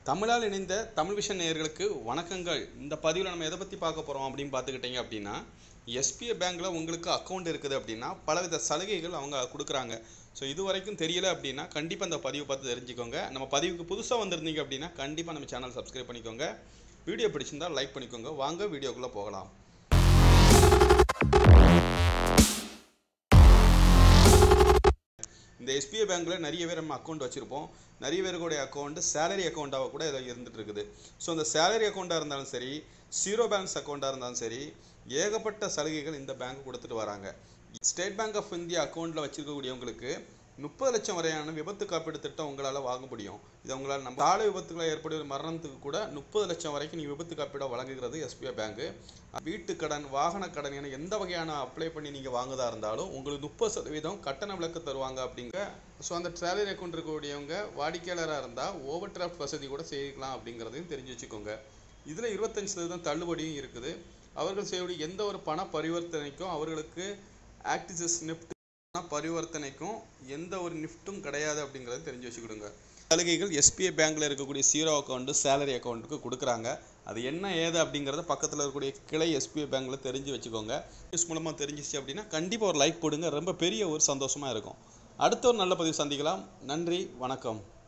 தமிழால் இணைந்த தமிழ் விஷன் நேயர்களுக்கு வணக்கங்கள் இந்த பதிவில் நம்ம எதை பற்றி பார்க்க போகிறோம் அப்படின்னு பார்த்துக்கிட்டிங்க அப்படின்னா எஸ்பிஐ பேங்க்கில் உங்களுக்கு அக்கௌண்ட் இருக்குது அப்படின்னா பலவித சலுகைகள் அவங்க கொடுக்குறாங்க ஸோ இது வரைக்கும் தெரியல அப்படின்னா கண்டிப்பாக இந்த பதிவு பார்த்து தெரிஞ்சுக்கோங்க நம்ம பதிவுக்கு புதுசாக வந்திருந்தீங்க அப்படின்னா கண்டிப்பாக நம்ம சேனல் சப்ஸ்கிரைப் பண்ணிக்கோங்க வீடியோ பிடிச்சிருந்தா லைக் பண்ணிக்கோங்க வாங்க வீடியோக்குள்ளே போகலாம் இந்த எஸ்பிஐ பேங்க்கில் நிறைய பேர் நம்ம அக்கௌண்ட் வச்சுருப்போம் நிறைய பேருடைய அக்கௌண்ட் சேலரி அக்கௌண்ட்டாக கூட இதில் இருந்துட்டு இருக்குது ஸோ அந்த சேலரி அக்கௌண்ட்டாக இருந்தாலும் சரி ஜீரோ பேலன்ஸ் அக்கௌண்ட்டாக இருந்தாலும் சரி ஏகப்பட்ட சலுகைகள் இந்த பேங்க் கொடுத்துட்டு வராங்க ஸ்டேட் பேங்க் ஆஃப் இந்தியா அக்கௌண்ட்டில் வச்சிருக்கக்கூடியவங்களுக்கு முப்பது லட்சம் வரையான விபத்து காப்பீடு திட்டம் உங்களால் வாங்க முடியும் இது உங்களால் நம்ம சாலை விபத்துகளை ஏற்படுகிற மரணத்துக்கு கூட முப்பது லட்சம் வரைக்கும் நீ விபத்து காப்பீடை வழங்குகிறது எஸ்பிஐ பேங்க் வீட்டு கடன் வாகன கடன் என எந்த வகையான அப்ளை பண்ணி நீங்கள் வாங்குதா இருந்தாலும் உங்களுக்கு முப்பது சதவீதம் கட்டண விலக்கு தருவாங்க அப்படிங்க ஸோ அந்த சேலரி அக்கௌண்ட் இருக்கக்கூடியவங்க வாடிக்கையாளராக இருந்தால் ஓவர் டிராஃப்ட் வசதி கூட செய்யலாம் அப்படிங்கிறதையும் தெரிஞ்சு வச்சுக்கோங்க இதில் இருபத்தஞ்சு சதவீதம் தள்ளுபடியும் இருக்குது அவர்கள் செய்யக்கூடிய எந்த ஒரு பண பரிவர்த்தனைக்கும் அவர்களுக்கு ஆக்டிசஸ் நிஃப்ட் பண பரிவர்த்தனைக்கும் எந்த ஒரு நிஃப்ட்டும் கிடையாது அப்படிங்கிறத தெரிஞ்சு வச்சுக்கிடுங்க சலுகைகள் எஸ்பிஐ பேங்க்கில் இருக்கக்கூடிய ஜீரோ அக்கௌண்ட்டு சேலரி அக்கௌண்ட்டுக்கு கொடுக்குறாங்க அது என்ன ஏது அப்படிங்கிறத பக்கத்தில் இருக்கக்கூடிய கிளை எஸ்பிஐ பேங்க்கில் தெரிஞ்சு வச்சுக்கோங்க நியூஸ் மூலமாக தெரிஞ்சிச்சு அப்படின்னா கண்டிப்பாக ஒரு லைக் போடுங்க ரொம்ப பெரிய ஒரு சந்தோஷமாக இருக்கும் அடுத்த ஒரு நல்ல பதிவு சந்திக்கலாம் நன்றி வணக்கம்